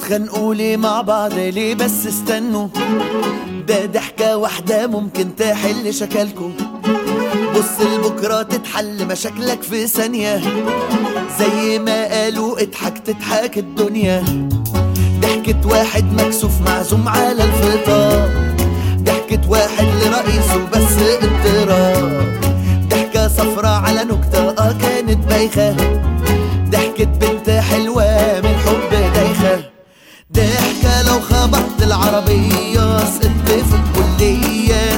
بتتخانقوا ليه مع بعض ليه بس استنوا ده ضحكة واحدة ممكن تحل شكلكوا بص لبكرة تتحل مشاكلك في ثانية زي ما قالوا اضحك تضحك الدنيا ضحكة واحد مكسوف معزوم على الفطار ضحكة واحد لرئيسه بس اضطراب ضحكة صفرة على نكتة اه كانت بايخة ضحكة بنت حلوة من حب دايخة ضحكة لو خبطت العربية سقطت في الكلية